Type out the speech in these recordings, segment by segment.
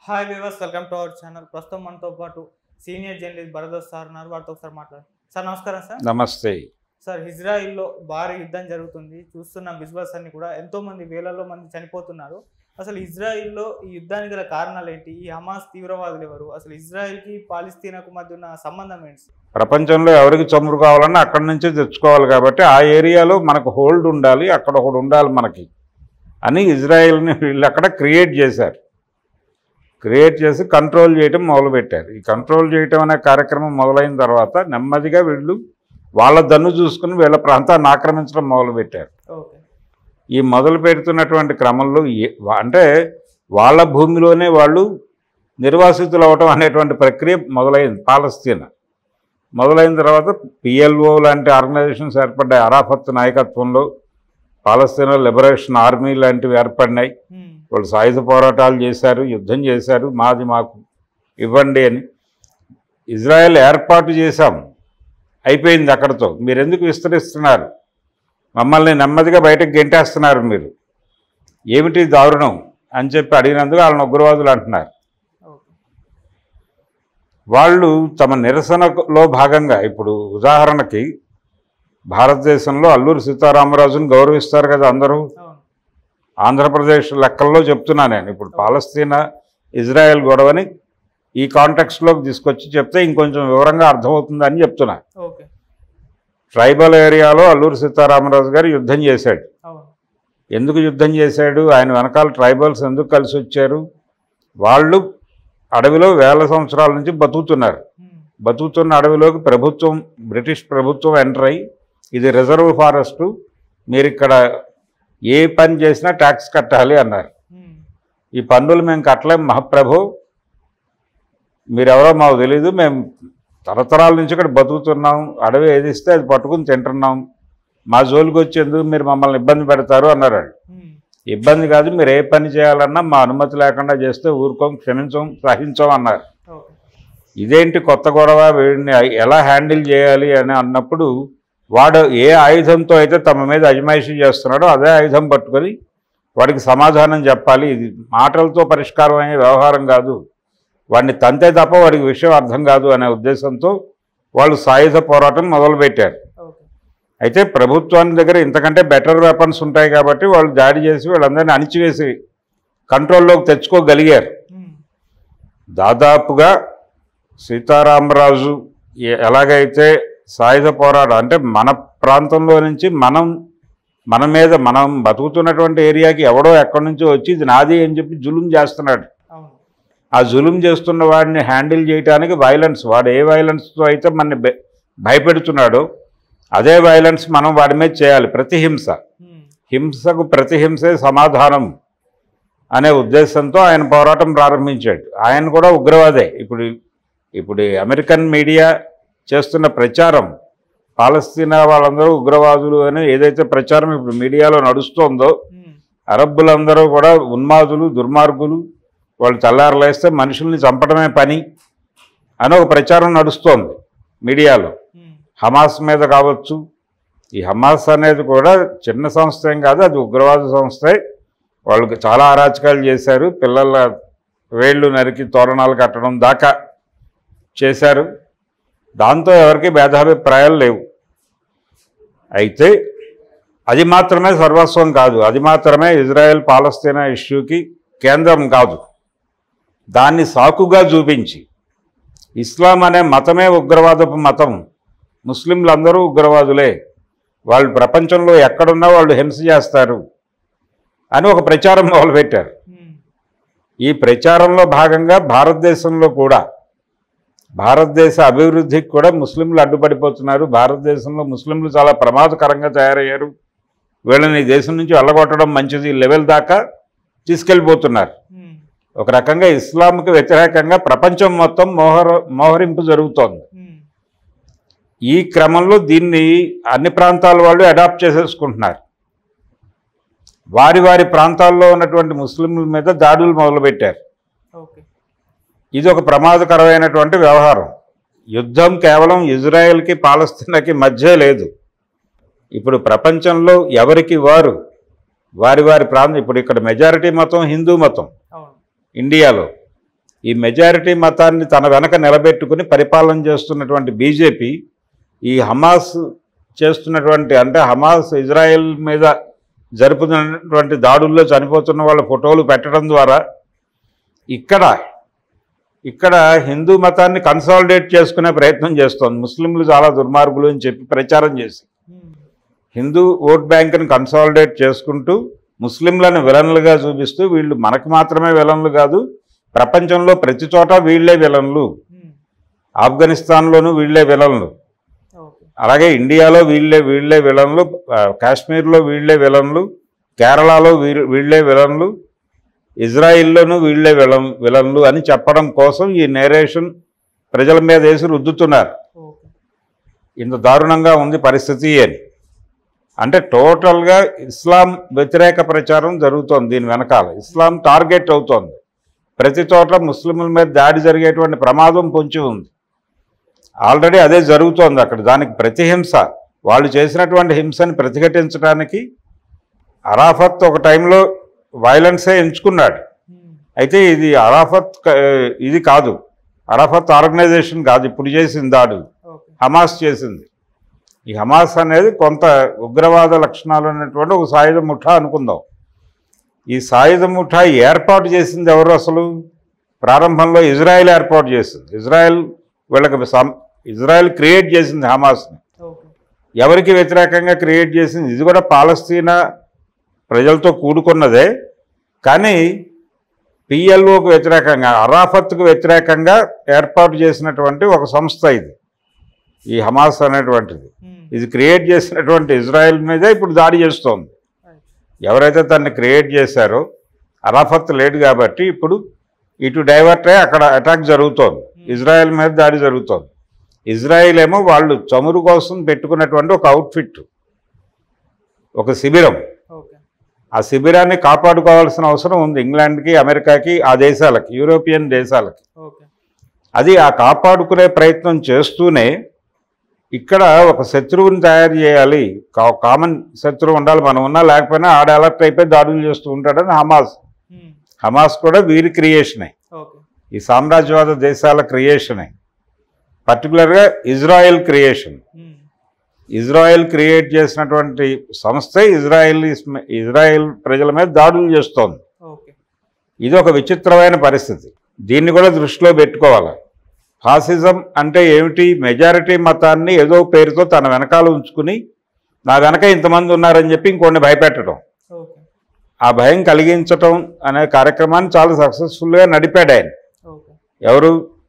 Hi viewers welcome to our channel ప్రస్తుతం మనతో పాటు సీనియర్ జర్నలిస్ట్ భరదోస్ సార్ ఉన్నారు వారితో ఒకసారి మాట్లాడు సార్ నమస్కారం సార్ నమస్తే సార్ ఇజ్రాయిల్లో భారీ యుద్ధం జరుగుతుంది చూస్తున్న బిజినెస్ అన్ని కూడా ఎంతో మంది వేలలో మంది చనిపోతున్నారు అసలు ఇజ్రాయిల్లో ఈ యుద్ధానికి గల కారణాలు ఏంటి ఈ హమాస్ తీవ్రవాదులు ఎవరు అసలు ఇజ్రాయిల్కి పాలిస్తీనాకు మధ్య ఉన్న సంబంధం ఏంటి ప్రపంచంలో ఎవరికి చమురు కావాలన్నా అక్కడి నుంచే తెచ్చుకోవాలి కాబట్టి ఆ ఏరియాలో మనకు హోల్డ్ ఉండాలి అక్కడ ఒకటి ఉండాలి మనకి అని ఇజ్రాయెల్ని వీళ్ళు అక్కడ క్రియేట్ చేశారు క్రియేట్ చేసి కంట్రోల్ చేయటం మొదలుపెట్టారు ఈ కంట్రోల్ చేయటం అనే కార్యక్రమం మొదలైన తర్వాత నెమ్మదిగా వీళ్ళు వాళ్ళ దన్ను చూసుకుని వీళ్ళ ప్రాంతాన్ని ఆక్రమించడం మొదలుపెట్టారు ఓకే ఈ మొదలు పెడుతున్నటువంటి క్రమంలో ఏ- వా- అంటే వాళ్ళ భూమిలోనే వాళ్ళు నిర్వాసితులు అవటం అనేటువంటి ప్రక్రియ మొదలైంది పాలస్తీనా మొదలైన తర్వాత పిఎల్ఓ లాంటి ఆర్గనైజేషన్స్ ఏర్పడ్డాయి అరాఫత్ నాయకత్వంలో పాలస్తీనా లిబరేషన్ ఆర్మీ లాంటివి ఏర్పడినాయి హ్మ్. వాళ్ళు సాయుధ పోరాటాలు చేశారు యుద్ధం చేశారు మాది మాకు ఇవ్వండి అని ఇజ్రాయెల్ ఏర్పాటు చేశాం అయిపోయింది అక్కడతో మీరు ఎందుకు విస్తరిస్తున్నారు మమ్మల్ని నెమ్మదిగా బయటకు గెంటేస్తున్నారు మీరు ఏమిటి దారుణం అని చెప్పి అడిగినందుకు వాళ్ళని ఉగ్రవాదులు అంటున్నారు ఓకే వాళ్ళు తమ నిరసనలో భాగంగా ఇప్పుడు ఉదాహరణకి భారతదేశంలో అల్లూరి సీతారామరాజును గౌరవిస్తారు కదా అందరూ అవును ఆంధ్రప్రదేశ్ లెక్కల్లో చెప్తున్నా నేను ఇప్పుడు పాలస్తీనా ఇజ్రాయెల్ గొడవని ఈ కాంటెక్స్లోకి తీసుకొచ్చి చెప్తే ఇంకొంచెం వివరంగా అర్థమవుతుందని చెప్తున్నా ఓకే ట్రైబల్ ఏరియాలో అల్లూరి సీతారామరాజు గారు యుద్ధం చేశాడు అవును ఎందుకు యుద్ధం చేశాడు ఆయన వెనకాల ట్రైబల్స్ ఎందుకు కలిసి వచ్చారు వాళ్ళు అడవిలో వేల సంవత్సరాల నుంచి బతుకుతున్నారు హ్మ్. బతుకుతున్న అడవిలోకి ప్రభుత్వం బ్రిటిష్ ప్రభుత్వం ఎంటర్ అయ్యి ఇది రిజర్వ్ ఫారెస్టు మీరు ఇక్కడ ఏ పని చేసినా ట్యాక్స్ కట్టాలి అన్నారు హ్మ్. ఈ పన్నులు మేము కట్టలేం మహాప్రభు మీరెవరో మాకు తెలీదు మేము తరతరాల నుంచి ఇక్కడ బతుకుతున్నాం అడవి ఏది ఇస్తే అది పట్టుకుని తింటున్నాం మా జోలికి వచ్చేందుకు మీరు మమ్మల్ని ఇబ్బంది పెడతారు అన్నారు వాళ్ళు. హ్మ్. ఇబ్బంది కాదు మీరు ఏ పని చేయాలన్నా మా అనుమతి లేకుండా చేస్తే ఊరుకోం క్షమించం సహించం అన్నారు ఓకే ఇదేంటి కొత్త గొడవ వీడిని ఎలా హ్యాండిల్ చేయాలి అని అన్నప్పుడు వాడు ఏ ఆయుధంతో అయితే తమ మీద అజమాయిషీ చేస్తున్నాడో అదే ఆయుధం పట్టుకొని వాడికి సమాధానం చెప్పాలి ఇది మాటలతో పరిష్కారం అయ్యే వ్యవహారం కాదు వాడిని తంతే తప్ప వాడికి విషయం అర్థం కాదు అనే ఉద్దేశంతో వాళ్ళు సాయుధ పోరాటం మొదలుపెట్టారు ఓకే అయితే ప్రభుత్వానికి దగ్గర ఇంతకంటే బెటర్ వెపన్స్ ఉంటాయి కాబట్టి వాళ్ళు దాడి చేసి వాళ్ళందరినీ అణిచివేసి కంట్రోల్లోకి తెచ్చుకోగలిగారు హ్మ్. దాదాపుగా సీతారామరాజు ఎ- ఎలాగైతే సాయుధ పోరాటం అంటే మన ప్రాంతంలో నుంచి మనం మన మీద మనం బతుకుతున్నటువంటి ఏరియాకి ఎవడో ఎక్కడి నుంచో వచ్చి ఇది నాది అని చెప్పి జులుం చేస్తున్నాడు అవును ఆ జులుం చేస్తున్న వాడిని హ్యాండిల్ చేయడానికి వైలెన్స్ వాడు ఏ వైలెన్స్తో అయితే మనని భయ- భయపెడుతున్నాడో అదే వైలెన్స్ మనం వాడి మీద చేయాలి ప్రతిహింస హ్మ్. హింసకు ప్రతిహింసే సమాధానం అనే ఉద్దేశంతో ఆయన పోరాటం ప్రారంభించాడు ఆయన కూడా ఉగ్రవాదే ఇప్పుడు ఇప్పుడు ఈ అమెరికన్ మీడియా చేస్తున్న ప్రచారం పాలస్తీనా వాళ్ళందరూ ఉగ్రవాదులు అని ఏదైతే ప్రచారం ఇప్పుడు మీడియాలో నడుస్తోందో హ్మ్. అరబ్బులందరూ కూడా ఉన్మాదులు దుర్మార్గులు వాళ్ళు తెల్లారలేస్తే మనుషుల్ని చంపడమే పని అని ఒక ప్రచారం నడుస్తోంది మీడియాలో హ్మ్. హమాస్ మీద కావచ్చు ఈ హమాస్ అనేది కూడా చిన్న సంస్థ ఏం కాదు అది ఉగ్రవాద సంస్థే వాళ్ళకి చాలా అరాచకాలు చేశారు పిల్లల వేళ్ళు నరికి తోరణాలు కట్టడం దాకా చేశారు దాంతో ఎవరికి భేదాభిప్రాయాలు లేవు అయితే అది మాత్రమే సర్వస్వం కాదు అది మాత్రమే ఇజ్రాయెల్ పాలస్తీనా ఇష్యూకి కేంద్రం కాదు దాన్ని సాకుగా చూపించి ఇస్లాం అనే మతమే ఉగ్రవాదపు మతం ముస్లింలందరూ ఉగ్రవాదులే వాళ్ళు ప్రపంచంలో ఎక్కడున్నా వాళ్ళు హింస చేస్తారు అని ఒక ప్రచారం మొదలుపెట్టారు హ్మ్. ఈ ప్రచారంలో భాగంగా భారతదేశంలో కూడా భారతదేశ అభివృద్ధికి కూడా ముస్లింలు అడ్డుపడిపోతున్నారు భారతదేశంలో ముస్లింలు చాలా ప్రమాదకరంగా తయారయ్యారు వీళ్ళని ఈ దేశం నుంచి వెళ్ళగొట్టడం మంచిది లెవెల్ దాకా తీసుకెళ్ళిపోతున్నారు హ్మ్. ఒక రకంగా ఇస్లాంకి వ్యతిరేకంగా ప్రపంచం మొత్తం మోహర మోహరింపు జరుగుతోంది హ్మ్. ఈ క్రమంలో దీన్ని అన్ని ప్రాంతాల వాళ్ళు అడాప్ట్ చేసేసుకుంటున్నారు వారి వారి ప్రాంతాల్లో ఉన్నటువంటి ముస్లింల మీద దాడులు మొదలుపెట్టారు ఓకే ఇది ఒక ప్రమాదకరమైనటువంటి వ్యవహారం యుద్ధం కేవలం ఇజ్రాయెల్కి పాలస్తీనాకి మధ్య లేదు ఇప్పుడు ప్రపంచంలో ఎవరికి వారు వారి వారి ప్రాంతం ఇప్పుడు ఇక్కడ మెజారిటీ మతం హిందూ మతం అవును ఇండియాలో ఈ మెజారిటీ మతాన్ని తన వెనక నిలబెట్టుకుని పరిపాలన చేస్తున్నటువంటి బీజేపీ ఈ హమాస్ చేస్తున్నటువంటి అంటే హమాస్ ఇజ్రాయెల్ మీద జరుపుతున్నటువంటి దాడుల్లో చనిపోతున్న వాళ్ళ ఫోటోలు పెట్టడం ద్వారా ఇక్కడ ఇక్కడ హిందూ మతాన్ని కన్సాలిడేట్ చేసుకునే ప్రయత్నం చేస్తోంది ముస్లింలు చాలా దుర్మార్గులు అని చెప్పి ప్రచారం చేసి ఉమ్, హిందూ ఓట్ బ్యాంక్ని కన్సాలిడేట్ చేసుకుంటూ ముస్లింలను విలన్లుగా చూపిస్తూ వీళ్ళు మనకు మాత్రమే విలన్లు కాదు ప్రపంచంలో ప్రతి చోట వీళ్ళే విలన్లు ఉమ్, ఆఫ్ఘనిస్తాన్లోనూ వీళ్ళే విలన్లు ఓకే అలాగే ఇండియాలో వీళ్ళే వీళ్ళే విలన్లు ఆ, కాశ్మీర్లో వీళ్ళే విలన్లు కేరళలో వీ- వీళ్ళే విలన్లు ఇజ్రాయిల్లోనూ వీళ్ళే విలన్ విలన్లు అని చెప్పడం కోసం ఈ నేరేషన్ ప్రజల మీద వేసి రుద్దుతున్నారు ఓకే ఇంత దారుణంగా ఉంది పరిస్థితి అని అంటే టోటల్గా ఇస్లాం వ్యతిరేక ప్రచారం జరుగుతోంది దీని వెనకాల ఇస్లాం టార్గెట్ అవుతోంది ప్రతి చోట్ల ముస్లింల మీద దాడి జరిగేటువంటి ప్రమాదం పొంచి ఉంది ఆల్రెడీ అదే జరుగుతోంది అక్కడ దానికి ప్రతిహింస వాళ్ళు చేసినటువంటి హింసని ప్రతిఘటించడానికి అరాఫత్ ఒక టైంలో వైలెన్సే ఎంచుకున్నాడు ఉమ్, అయితే ఇది అరాఫత్ క- ఇది కాదు అరాఫత్ ఆర్గనైజేషన్ కాదు ఇప్పుడు చేసింది దాడు ఓకే హమాస్ చేసింది ఈ హమాస్ అనేది కొంత ఉగ్రవాద లక్షణాలు ఉన్నటువంటి ఒక సాయుధ ముఠా అనుకుందాం ఈ సాయుధ ముఠా ఏర్పాటు చేసింది ఎవరు అసలు ప్రారంభంలో ఇజ్రాయెల్ ఏర్పాటు చేసింది ఇజ్రాయెల్ వీళ్ళకి సం- ఇజ్రాయెల్ క్రియేట్ చేసింది హమాస్ని ఓకే ఎవరికి వ్యతిరేకంగా క్రియేట్ చేసింది ఇది కూడా పాలస్తీనా ప్రజలతో కూడుకున్నదే కానీ పిఎల్ఓకు వ్యతిరేకంగా అరాఫత్కు వ్యతిరేకంగా ఏర్పాటు చేసినటువంటి ఒక సంస్థ ఇది ఈ హమాస్ అనేటువంటిది ఉమ్, ఇది క్రియేట్ చేసినటువంటి ఇజ్రాయెల్ మీదే ఇప్పుడు దాడి చేస్తోంది రైట్. ఎవరైతే తన్ని క్రియేట్ చేశారో అరాఫత్ లేడు కాబట్టి ఇప్పుడు ఇటు డైవర్ట్ అయ్యి అక్కడ అటాక్ జరుగుతోంది ఇజ్రాయెల్ మీద దాడి జరుగుతోంది ఇజ్రాయెల్ ఏమో వాళ్ళు చమురు కోసం పెట్టుకున్నటువంటి ఒక అవుట్ఫిట్ ఒక శిబిరం ఓకే ఆ శిబిరాన్ని కాపాడుకోవాల్సిన అవసరం ఉంది ఇంగ్లాండ్కి అమెరికాకి ఆ దేశాలకి యూరోపియన్ దేశాలకి ఓకే అది ఆ కాపాడుకునే ప్రయత్నం చేస్తూనే ఇక్కడ ఒక శత్రువుని తయారు చేయాలి కా- కామన్ శత్రువు ఉండాలి మనం ఉన్నా లేకపోయినా ఆడ అలర్ట్ అయిపోయి దాడులు చేస్తూ ఉంటాడని హమాస్ ఉమ్, హమాస్ కూడా వీరి క్రియేషనే ఓకే ఈ సామ్రాజ్యవాద దేశాల క్రియేషనే పర్టికులర్గా Israel creation um, Israel create చేసినటువంటి సంస్థ ఇజ్రాయెల్ ఇజ్రాయెల్ ప్రజల మీద దాడులు చేస్తోంది ఓకే ఇది ఒక విచిత్రమైన పరిస్థితి దీన్ని కూడా దృష్టిలో పెట్టుకోవాలి ఫాసిజం అంటే ఏమిటి మెజారిటీ మతాన్ని ఏదో పేరుతో తన వెనకాల ఉంచుకుని నా వెనక ఇంతమంది ఉన్నారని చెప్పి ఇంకొన్ని భయపెట్టడం ఓకే ఆ భయం కలిగించటం అనే కార్యక్రమాన్ని చాలా సక్సెస్ఫుల్గా నడిపాడు ఆయన ఓకే ఎవరు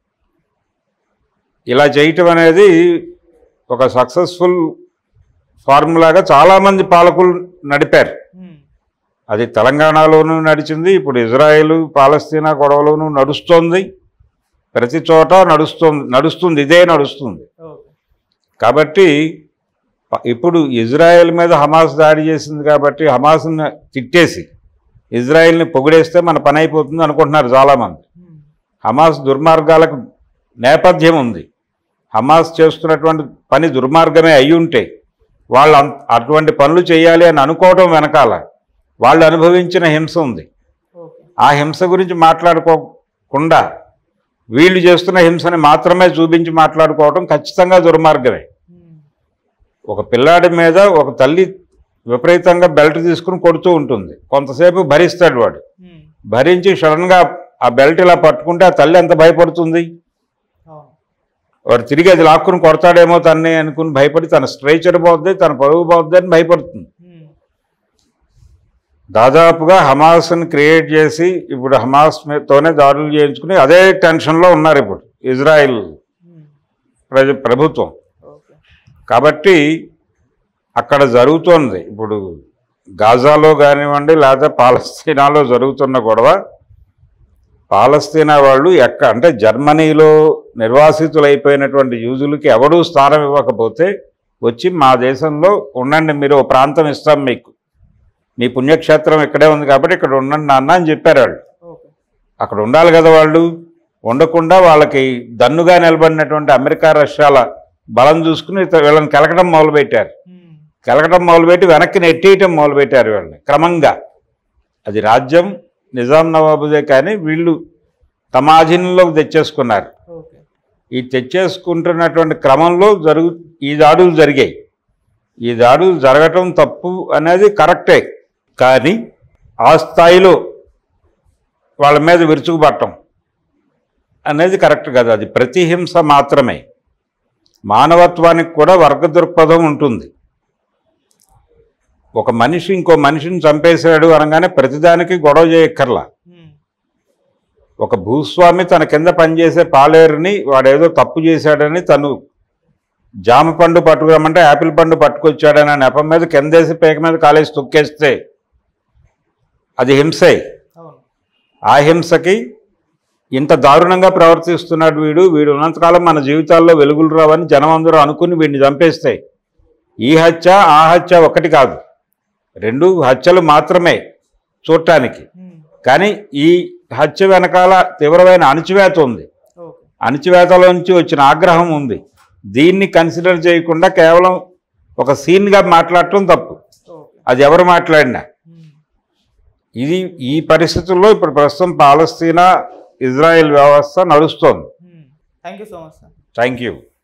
ఇలా చేయటం అనేది ఒక సక్సెస్ఫుల్ ఫార్ములాగా చాలామంది పాలకులు నడిపారు ఉమ్, అది తెలంగాణలోనూ నడిచింది ఇప్పుడు ఇజ్రాయెల్ పాలస్తీనా గొడవలోనూ నడుస్తోంది ప్రతి చోట నడుస్తుంది నడుస్తుంది ఇదే నడుస్తుంది ఓకే కాబట్టి ప- ఇప్పుడు ఇజ్రాయెల్ మీద హమాస్ దాడి చేసింది కాబట్టి హమాస్ని తిట్టేసి ఇజ్రాయెల్ని పొగిడేస్తే మన పని అయిపోతుంది అనుకుంటున్నారు చాలామంది ఉమ్, హమాస్ దుర్మార్గాలకు నేపథ్యం ఉంది హమాస్ చేస్తున్నటువంటి పని దుర్మార్గమే అయి ఉంటే వాళ్ళు అంత- అటువంటి పనులు చేయాలి అని అనుకోవడం వెనకాల వాళ్ళు అనుభవించిన హింస ఉంది ఓకే ఆ హింస గురించి మాట్లాడుకోకుండా వీళ్ళు చేస్తున్న హింసని మాత్రమే చూపించి మాట్లాడుకోవడం ఖచ్చితంగా దుర్మార్గమే ఉమ్, ఒక పిల్లాడి మీద ఒక తల్లి విపరీతంగా బెల్ట్ తీసుకుని కొడుతూ ఉంటుంది కొంతసేపు భరిస్తాడు వాడు ఉమ్, భరించి సడన్గా ఆ బెల్ట్ ఇలా పట్టుకుంటే ఆ తల్లి ఎంత భయపడుతుంది అవును వాడు తిరిగి అది లాక్కుని కొడతాడేమో తన్ని అనుకుని భయపడి తన స్ట్రైచర్ పోద్ది తన పరువు పోద్ది అని భయపడుతుంది ఉమ్, దాదాపుగా హమాస్ని క్రియేట్ చేసి ఇప్పుడు హమాస్ మీద- తోనే దాడులు చేయించుకుని అదే టెన్షన్లో ఉన్నారు ఇప్పుడు ఇజ్రాయిల్ ఉమ్, ప్రజ ప్రభుత్వం ఓకే కాబట్టి అక్కడ జరుగుతోంది ఇప్పుడు గాజాలో కానివ్వండి లేదా పాలస్తీనాలో జరుగుతున్న గొడవ పాలస్తీనా వాళ్ళు ఎక్క అంటే జర్మనీలో నిర్వాసితులైపోయినటువంటి యూజులకి ఎవడూ స్థానం ఇవ్వకపోతే వచ్చి మా దేశంలో ఉండండి మీరు ఓ ప్రాంతం ఇస్తాం మీకు మీ పుణ్యక్షేత్రం ఇక్కడే ఉంది కాబట్టి ఇక్కడ ఉండండి నాన్న అని చెప్పారు వాళ్ళు ఓకే అక్కడ ఉండాలి కదా వాళ్ళు ఉండకుండా వాళ్ళకి దన్నుగా నిలబడినటువంటి అమెరికా రష్యాల బలం చూసుకుని ఇత- వీళ్ళని కెలకడం మొదలుపెట్టారు ఉమ్, కెలకడం మొదలుపెట్టి వెనక్కి నెట్టేయటం మొదలుపెట్టారు వీళ్ళని క్రమంగా అది రాజ్యం నిజాం నవాబుదే కానీ వీళ్ళు తమ ఆధీనంలోకి తెచ్చేసుకున్నారు ఓకే ఈ తెచ్చేసుకుంటున్నటువంటి క్రమంలో జరుగు ఈ దాడులు జరిగాయి ఈ దాడులు జరగటం తప్పు అనేది కరెక్టే కానీ ఆ స్థాయిలో వాళ్ళ మీద విరుచుకుపడటం అనేది కరెక్ట్ కాదు అది ప్రతిహింస మాత్రమే మానవత్వానికి కూడా వర్గ దృక్పథం ఉంటుంది ఒక మనిషి ఇంకో మనిషిని చంపేశాడు అనగానే ప్రతిదానికి గొడవ చేయక్కర్లా ఉమ్, ఒక భూస్వామి తన కింద పనిచేసే పాలేరుని వాడేదో తప్పు చేశాడని తను జామ పండు పట్టుకురమ్మంటే యాపిల్ పండు పట్టుకొచ్చాడని ఆ నెపం మీద కిందేసి పేక మీద కాలేసి తొక్కేస్తే అది హింసే అవును ఆ హింసకి ఇంత దారుణంగా ప్రవర్తిస్తున్నాడు వీడు వీడు ఉన్నంతకాలం మన జీవితాల్లో వెలుగులు రావని జనం అందరూ అనుకుని వీడిని చంపేస్తే ఈ హత్య ఆ హత్య ఒకటి కాదు రెండు హత్యలు మాత్రమే చూడటానికి ఉమ్, కానీ ఈ హత్య వెనకాల తీవ్రమైన అణచివేత ఉంది ఓకే అణచివేతలోంచి వచ్చిన ఆగ్రహం ఉంది దీన్ని కన్సిడర్ చేయకుండా కేవలం ఒక సీన్గా మాట్లాడటం తప్పు ఓకే అది ఎవరు మాట్లాడినా ఉమ్, ఇది ఈ పరిస్థితుల్లో ఇప్పుడు ప్రస్తుతం పాలస్తీనా ఇజ్రాయెల్ వ్యవస్థ నడుస్తోంది thank you so much sir thank you